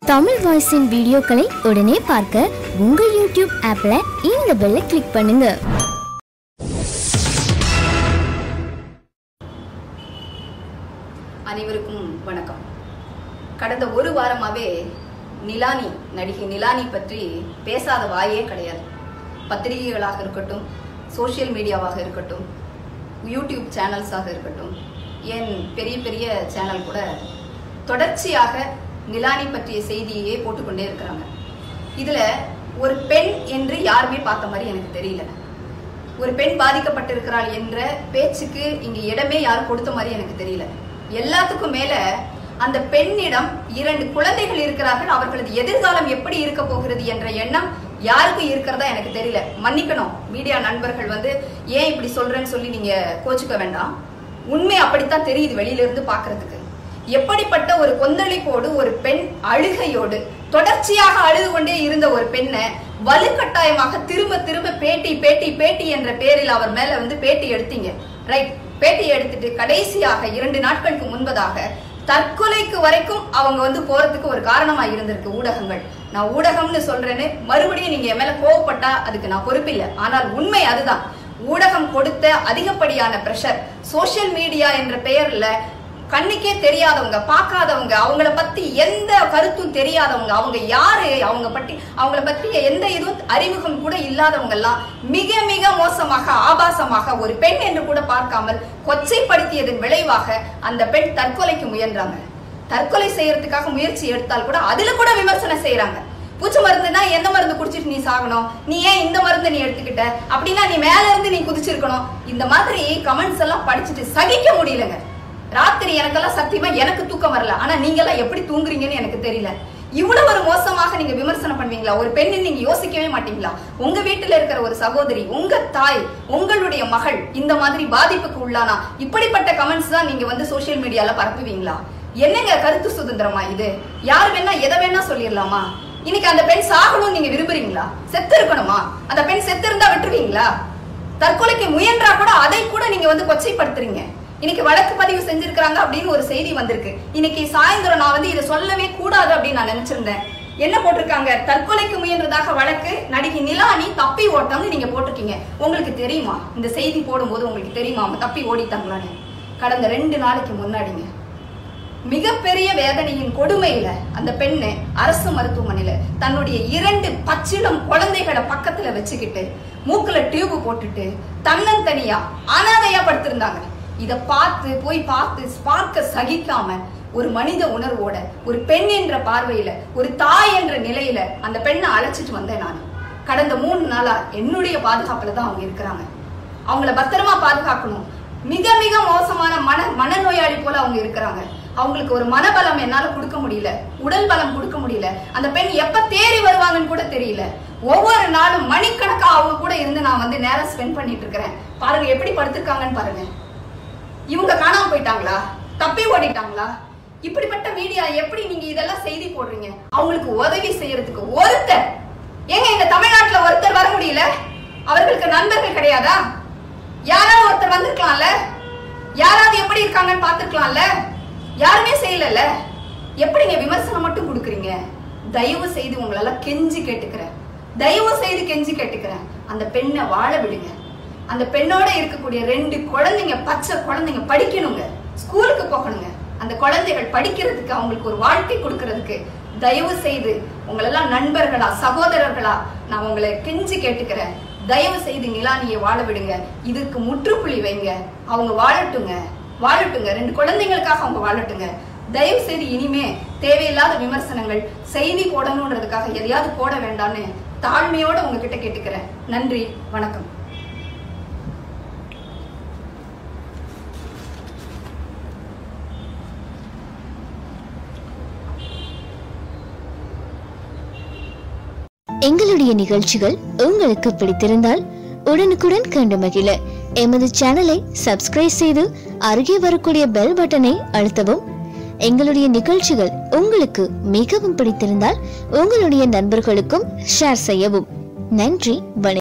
தமிழ் வாய்ஸின் வீடியோக்களை உடனே பார்க்க உங்கள் யூடியூப் ஆப்ல இந்த பெல்லை கிளிக் பண்ணுங்க அனைவருக்கும் வணக்கம் கடந்த ஒரு வாரமாவே நிலானி நடிகை நிலானி பற்றி பேசாத வாயே கிடையாது பத்திரிகைகளாக இருக்கட்டும் சோஷியல் மீடியாவாக இருக்கட்டும் யூடியூப் சேனல்ஸாக இருக்கட்டும் ஏன் பெரிய பெரிய சேனல் கூட தொடர்ச்சியாக நிலானி பற்றிய செய்தியே போட்டுக்கொண்டே இருக்கிறாங்க இதுல ஒரு பெண் என்று யாருமே பார்த்த மாதிரி எனக்கு தெரியல ஒரு பெண் பாதிக்கப்பட்டிருக்கிறாள் என்ற பேச்சுக்கு இங்க இடமே யாரும் கொடுத்த மாதிரி எனக்கு தெரியல எல்லாத்துக்கும் மேல அந்த பெண்ணிடம் இரண்டு குழந்தைகள் இருக்கிறார்கள் அவர்களது எதிர்காலம் எப்படி இருக்க போகிறது என்ற எண்ணம் யாருக்கும் இருக்கிறதா எனக்கு தெரியல மன்னிக்கணும் மீடியா நண்பர்கள் வந்து ஏன் இப்படி சொல்றேன்னு சொல்லி நீங்க கோச்சுக்க வேண்டாம் உண்மை அப்படித்தான் தெரியுது வெளியில இருந்து பாக்குறதுக்கு எப்படிப்பட்ட ஒரு கொந்தளிப்போடு ஒரு பெண் அழுகையோடு தொடர்ச்சியாக அழுது கொண்டே இருந்த ஒரு பெண்ணை வலுக்கட்டாயமாக திரும்ப திரும்ப பேட்டி பேட்டி பேட்டி என்ற பேரில் அவர் மேல வந்து பேட்டி எடுத்தீங்க ரைட் பேட்டி எடுத்துட்டு கடைசியாக இரண்டு நாட்களுக்கு முன்பதாக தற்கொலைக்கு வரைக்கும் அவங்க வந்து போறதுக்கு ஒரு காரணமா இருந்திருக்கு ஊடகங்கள் நான் ஊடகம்னு சொல்றேன்னு மறுபடியும் நீங்க என் மேல கோவப்பட்டா அதுக்கு நான் பொறுப்பில்லை ஆனால் உண்மை அதுதான் ஊடகம் கொடுத்த அதிகப்படியான பிரஷர் சோஷியல் மீடியா என்ற பெயர்ல கண்ணுக்கே தெரியாதவங்க பார்க்காதவங்க அவங்கள பத்தி எந்த கருத்தும் தெரியாதவங்க அவங்க யாரு அவங்க பற்றி அவங்கள பற்றிய எந்த இதுவும் அறிமுகம் கூட இல்லாதவங்க எல்லாம் மிக மிக மோசமாக ஆபாசமாக ஒரு பெண் என்று கூட பார்க்காமல் கொச்சைப்படுத்தியதன் விளைவாக அந்த பெண் தற்கொலைக்கு முயன்றாங்க தற்கொலை செய்யறதுக்காக முயற்சி எடுத்தால் கூட அதுல கூட விமர்சனம் செய்யறாங்க பூச்சி மருந்துனா எந்த மருந்து குடிச்சிட்டு நீ சாகணும் நீ ஏன் இந்த மருந்து நீ எடுத்துக்கிட்ட அப்படின்னா நீ மேல இருந்து நீ குதிச்சிருக்கணும் இந்த மாதிரி கமெண்ட்ஸ் எல்லாம் படிச்சுட்டு சகிக்க முடியலங்க ராத்திரி எனக்கெல்லாம் சத்தியமா எனக்கு தூக்கம் வரல ஆனா நீங்க எல்லாம் எப்படி தூங்குறீங்கன்னு எனக்கு தெரியல இவ்வளவு ஒரு மோசமாக நீங்க விமர்சனம் பண்ணுவீங்களா ஒரு பெண்ணை நீங்க யோசிக்கவே மாட்டீங்களா உங்க வீட்டுல இருக்கிற ஒரு சகோதரி உங்க தாய் உங்களுடைய மகள் இந்த மாதிரி பாதிப்புக்கு உள்ளானா இப்படிப்பட்ட கமெண்ட்ஸ் தான் நீங்க வந்து சோஷியல் மீடியால பரப்புவீங்களா என்னங்க கருத்து சுதந்திரமா இது யார் வேணா எதை வேணா சொல்லிடலாமா இன்னைக்கு அந்த பெண் சாகணும்னு நீங்க விரும்புறீங்களா செத்து இருக்கணுமா அந்த பெண் செத்து இருந்தா விட்டுருவீங்களா தற்கொலைக்கு முயன்றா கூட அதை கூட நீங்க வந்து கொச்சைப்படுத்துறீங்க இன்னைக்கு வழக்கு பதிவு செஞ்சிருக்காங்க அப்படின்னு ஒரு செய்தி வந்திருக்கு இன்னைக்கு சாயந்தரம் நான் வந்து இதை சொல்லவே கூடாது அப்படின்னு நான் நினைச்சிருந்தேன் என்ன போட்டிருக்காங்க தற்கொலைக்கு முயன்றதாக வழக்கு நடிகை நிலானி தப்பி ஓட்டம்னு நீங்க போட்டிருக்கீங்க உங்களுக்கு தெரியுமா இந்த செய்தி போடும்போது உங்களுக்கு தெரியுமா அவங்க தப்பி ஓடிட்டாங்களான்னு கடந்த ரெண்டு நாளைக்கு முன்னாடிங்க மிகப்பெரிய வேதனையின் கொடுமையில அந்த பெண்ணு அரசு மருத்துவமனையில தன்னுடைய இரண்டு பச்சிளம் குழந்தைகளை பக்கத்துல வச்சுக்கிட்டு மூக்குல டியூப் போட்டுட்டு தன்னந்தனியா அனாதையா படுத்திருந்தாங்க இத பார்த்து போய் பார்த்து பார்க்க சகிக்காம ஒரு மனித உணர்வோட ஒரு பெண் என்ற பார்வையில ஒரு தாய் என்ற நிலையில அந்த பெண்ணை அழைச்சிட்டு வந்தேன் நான் கடந்த மூணு நாளா என்னுடைய பாதுகாப்புல தான் அவங்க இருக்கிறாங்க அவங்கள பத்திரமா பாதுகாக்கணும் மிக மிக மோசமான மன மனநோயாளி போல அவங்க இருக்கிறாங்க அவங்களுக்கு ஒரு மனபலம் என்னால கொடுக்க முடியல உடல் பலம் கொடுக்க முடியல அந்த பெண் எப்ப தேறி வருவாங்கன்னு கூட தெரியல ஒவ்வொரு நாளும் மணிக்கணக்கா அவங்க கூட இருந்து நான் வந்து நேரம் ஸ்பெண்ட் பண்ணிட்டு இருக்கிறேன் பாருங்க எப்படி படுத்திருக்காங்கன்னு பாருங்க இவங்க காணாம போயிட்டாங்களா தப்பி ஓடிட்டாங்களா இப்படிப்பட்ட மீடியா எப்படி நீங்க இதெல்லாம் செய்தி போடுறீங்க அவங்களுக்கு உதவி செய்யறதுக்கு ஒருத்தர் ஏங்க இந்த தமிழ்நாட்டுல ஒருத்தர் வர முடியல அவர்களுக்கு நண்பர்கள் கிடையாதா யாராவது ஒருத்தர் வந்திருக்கலாம்ல யாராவது எப்படி இருக்காங்கன்னு பார்த்திருக்கலாம்ல யாருமே செய்யலல்ல எப்படிங்க விமர்சனம் மட்டும் கொடுக்குறீங்க தயவு செய்து உங்களெல்லாம் கெஞ்சி கேட்டுக்கிறேன் தயவு செய்து கெஞ்சி கேட்டுக்கிறேன் அந்த பெண்ணை வாழ விடுங்க அந்த பெண்ணோட இருக்கக்கூடிய ரெண்டு குழந்தைங்க பச்சை குழந்தைங்க படிக்கணுங்க ஸ்கூலுக்கு போகணுங்க அந்த குழந்தைகள் படிக்கிறதுக்கு அவங்களுக்கு ஒரு வாழ்க்கை கொடுக்கறதுக்கு தயவு செய்து உங்களெல்லாம் நண்பர்களா சகோதரர்களா நான் உங்களை கெஞ்சி கேட்டுக்கிறேன் தயவு செய்து நிலானியை வாழ விடுங்க இதுக்கு முற்றுப்புள்ளி வைங்க அவங்க வாழட்டுங்க வாழட்டுங்க ரெண்டு குழந்தைங்களுக்காக அவங்க வாழட்டுங்க தயவு செய்து இனிமே தேவையில்லாத விமர்சனங்கள் செய்தி போடணுன்றதுக்காக எதையாவது போட வேண்டாம்னு தாழ்மையோட உங்ககிட்ட கேட்டுக்கிறேன் நன்றி வணக்கம் எங்களுடைய நிகழ்ச்சிகள் உங்களுக்கு பிடித்திருந்தால் உடனுக்குடன் கண்டு மகிழ எமது சேனலை சப்ஸ்கிரைப் செய்து அருகே வரக்கூடிய பெல் பட்டனை அழுத்தவும் எங்களுடைய நிகழ்ச்சிகள் உங்களுக்கு மிகவும் பிடித்திருந்தால் உங்களுடைய நண்பர்களுக்கும் ஷேர் செய்யவும் நன்றி வணக்கம்